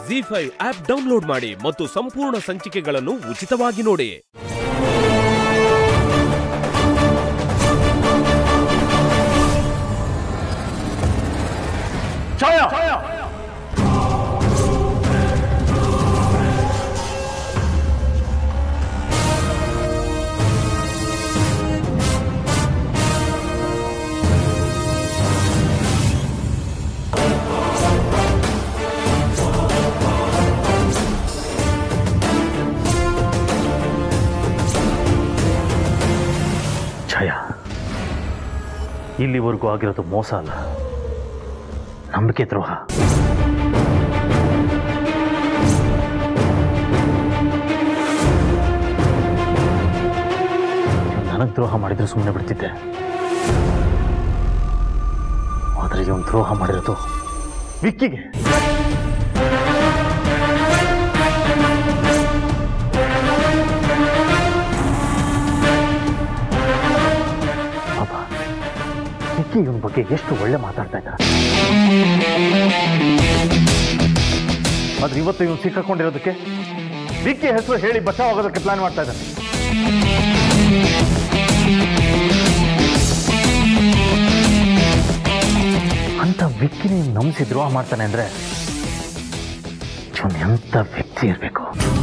G five app download ಮಾಡಿ ಮತ್ತು ಸಂಪೂರ್ಣ ಸಂಚಿಕೆಗಳನ್ನು ಉಚಿತವಾಗಿ ನೋಡಿ ಛಾಯಾ ಛಾಯಾ ಇಲ್ಲಿವರೆಗೂ ಆಗಿರೋದು ಮೋಸ ಅಲ್ಲ ನಂಬಿಕೆ ದ್ರೋಹ ನನಗೆ ದ್ರೋಹ ಮಾಡಿದ್ರೆ ಸುಮ್ಮನೆ ಬಿಡ್ತಿದ್ದೆ ಆದರೆ ಇವನು ದ್ರೋಹ ಮಾಡಿರೋದು ವಿಕ್ಕಿಗೆ ಪಾಪ ವಿಕ್ಕಿ ಇವನ ಬಗ್ಗೆ ಎಷ್ಟು ಒಳ್ಳೆ ಮಾತಾಡ್ತಾ ಇದ್ದ ಆದ್ರೆ ಇವತ್ತು ಇವನು ಸಿಕ್ಕಾಕೊಂಡಿರೋದಕ್ಕೆ ವಿಕ್ಕಿ ಹೆಸರು ಹೇಳಿ ಬಚಾವ್ ಆಗೋದಕ್ಕೆ ಪ್ಲಾನ್ ಮಾಡ್ತಾ ಇದ್ದಾನೆ ಅಂತ ವ್ಯಕ್ತಿನೇ ನಂಬಿಸಿ ದ್ರೋಹ ಮಾಡ್ತಾನೆ ಅಂದ್ರೆ ಇವನು ಎಂತ ವ್ಯಕ್ತಿ ಇರಬೇಕು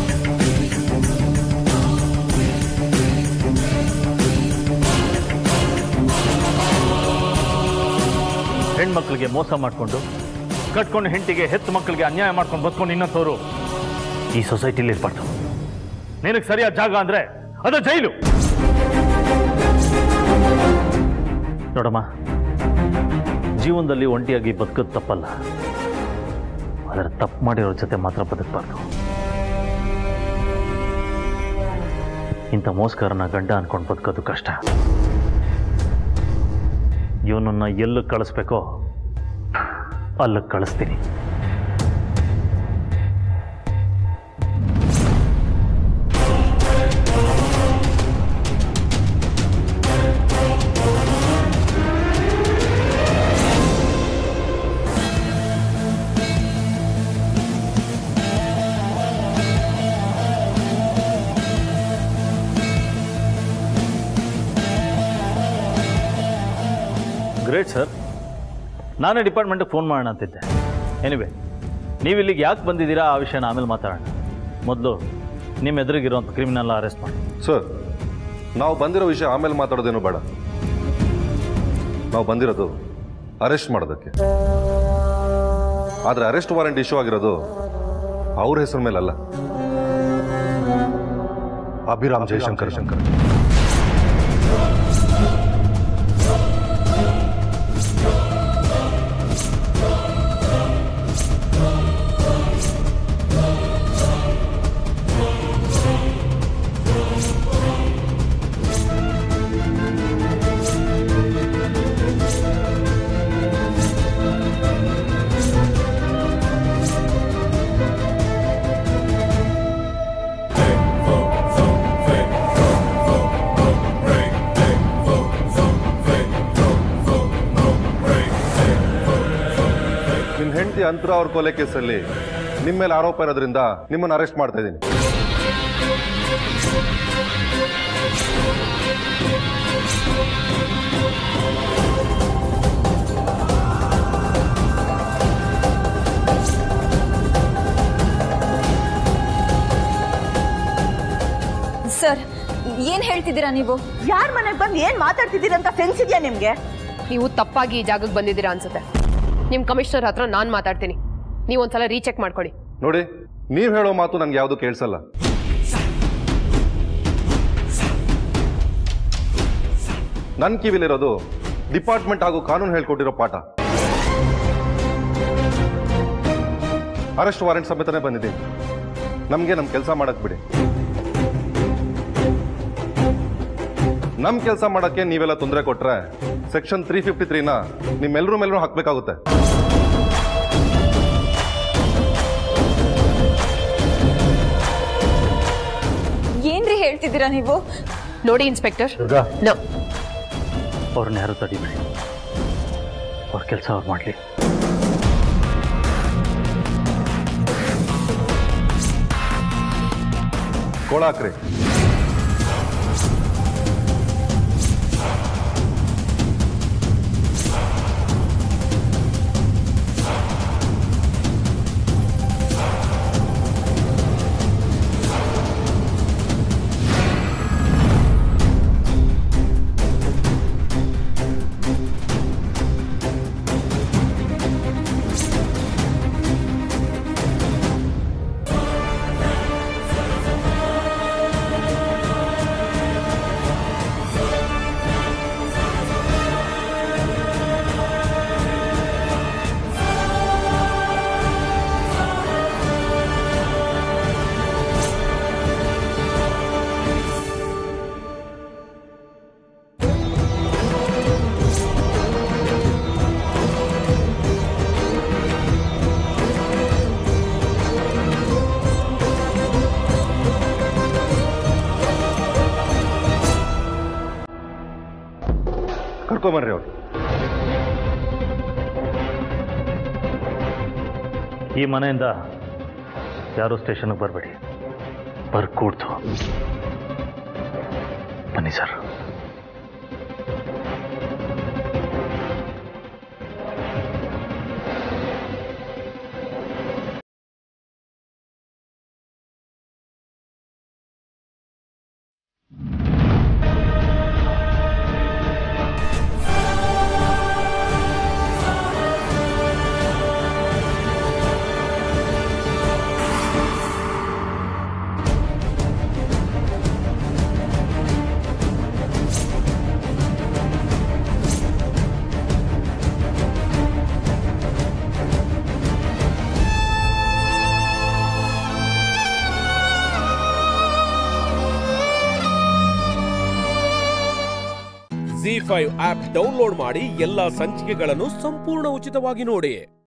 ಹೆಣ್ಮಕ್ಳಿಗೆ ಮೋಸ ಮಾಡಿಕೊಂಡು ಕಟ್ಕೊಂಡು ಹೆಂಡತಿಗೆ ಹೆತ್ತು ಮಕ್ಕಳಿಗೆ ಅನ್ಯಾಯ ಮಾಡ್ಕೊಂಡು ಬದುಕೊಂಡು ಇನ್ನೊಂಥವ್ರು ಈ ಸೊಸೈಟಿಲಿ ಇರ್ಬಾರ್ದು ನಿನಗೆ ಸರಿಯಾದ ಜಾಗ ಅಂದ್ರೆ ಅದು ಜೈಲು ನೋಡಮ್ಮ ಜೀವನದಲ್ಲಿ ಒಂಟಿಯಾಗಿ ಬದುಕೋದು ತಪ್ಪಲ್ಲ ಆದರೆ ತಪ್ಪು ಮಾಡಿರೋರ ಜೊತೆ ಮಾತ್ರ ಬದುಕಬಾರ್ದು ಇಂಥ ಮೋಸ್ಕರನ ಗಂಡ ಅನ್ಕೊಂಡು ಬದುಕೋದು ಕಷ್ಟ ಇವನನ್ನ ಎಲ್ಲಿ ಕಳಿಸ್ಬೇಕೋ ಅಲ್ಲಿಗೆ ಕಳಿಸ್ತೀನಿ ಗ್ರೇಟ್ ಸರ್ ನಾನೇ ಡಿಪಾರ್ಟ್ಮೆಂಟ್ಗೆ ಫೋನ್ ಮಾಡೋಣ ಅಂತಿದ್ದೆ ಎನಿವೆ ನೀವು ಇಲ್ಲಿಗೆ ಯಾಕೆ ಬಂದಿದ್ದೀರಾ ಆ ವಿಷಯನ ಆಮೇಲೆ ಮಾತಾಡೋಣ ಮೊದಲು ನಿಮ್ಮ ಎದುರಿಗಿರೋಂಥ ಕ್ರಿಮಿನಲ್ ಅರೆಸ್ಟ್ ಮಾಡಿ ಸರ್ ನಾವು ಬಂದಿರೋ ವಿಷಯ ಆಮೇಲೆ ಮಾತಾಡೋದೇನು ಬೇಡ ನಾವು ಬಂದಿರೋದು ಅರೆಸ್ಟ್ ಮಾಡೋದಕ್ಕೆ ಆದರೆ ಅರೆಸ್ಟ್ ವಾರೆಂಟ್ ಇಶ್ಯೂ ಆಗಿರೋದು ಅವ್ರ ಹೆಸರ ಮೇಲಲ್ಲ ಅಭಿರಾಮ್ ಜಯಶಂಕರ್ ಶಂಕರ್ ನಿಮ್ಮ ಹೆಂಡತಿ ಅಂತರ ಅವ್ರ ಕೊಲೆ ಕೇಸಲ್ಲಿ ನಿಮ್ಮ ಮೇಲೆ ಆರೋಪ ಇರೋದ್ರಿಂದ ನಿಮ್ಮನ್ನು ಅರೆಸ್ಟ್ ಮಾಡ್ತಾ ಇದ್ದೀನಿ ಸರ್ ಏನ್ ಹೇಳ್ತಿದ್ದೀರಾ ನೀವು ಯಾರ ಮನೆಗೆ ಬಂದು ಏನ್ ಮಾತಾಡ್ತಿದ್ದೀರಂತ ಸೆನ್ಸ್ ಇದೆಯಾ ನಿಮ್ಗೆ ನೀವು ತಪ್ಪಾಗಿ ಈ ಜಾಗಕ್ಕೆ ಬಂದಿದ್ದೀರಾ ಅನ್ಸುತ್ತೆ ನಿಮ್ಮ ಕಮಿಷನರ್ ಹತ್ರ ನಾನು ಮಾತಾಡ್ತೀನಿ ನೀವು ಒಂದ್ಸಲ ರೀಚೆಕ್ ಮಾಡ್ಕೊಳ್ಳಿ ನೋಡಿ ನೀವು ಹೇಳೋ ಮಾತು ನನಗೆ ಯಾವುದು ಕೇಳಿಸಲ್ಲ ನನ್ನ ಕಿವಿಲಿರೋದು ಡಿಪಾರ್ಟ್ಮೆಂಟ್ ಹಾಗೂ ಕಾನೂನು ಹೇಳ್ಕೊಟ್ಟಿರೋ ಪಾಠ ಅರೆಸ್ಟ್ ವಾರೆಂಟ್ ಸಮೇತನೇ ಬಂದಿದ್ದೀನಿ ನಮಗೆ ನಮ್ಮ ಕೆಲಸ ಮಾಡಕ್ ಬಿಡಿ ನಮ್ಮ ಕೆಲಸ ಮಾಡಕ್ಕೆ ನೀವೆಲ್ಲ ತೊಂದರೆ ಕೊಟ್ರೆ ಸೆಕ್ಷನ್ ತ್ರೀ ಫಿಫ್ಟಿ ತ್ರೀನ ನಿಮ್ಮೆಲ್ಲರೂ ಮೇಲೂ ಹಾಕ್ಬೇಕಾಗುತ್ತೆ ಏನ್ರಿ ಹೇಳ್ತಿದ್ದೀರಾ ನೀವು ನೋಡಿ ಇನ್ಸ್ಪೆಕ್ಟರ್ ದುರ್ಗಾ ನೋ ಅವ್ರನ್ನ ಯಾರು ತಡಿಬೇಡಿ ಅವ್ರ ಕೆಲಸ ಅವ್ರು ಮಾಡಲಿ ಗೋಳಾಕ್ರಿ ಕರ್ಕೊಂಬನ್ರಿ ಅವ್ರು ಈ ಮನೆಯಿಂದ ಯಾರೂ ಸ್ಟೇಷನ್ಗೆ ಬರಬೇಡಿ ಬರ್ಕೂಡ್ದು ಬನ್ನಿ sir Zee five app download ಮಾಡಿ ಎಲ್ಲಾ ಸಂಚಿಕೆಗಳನ್ನು ಸಂಪೂರ್ಣ ಉಚಿತವಾಗಿ ನೋಡಿ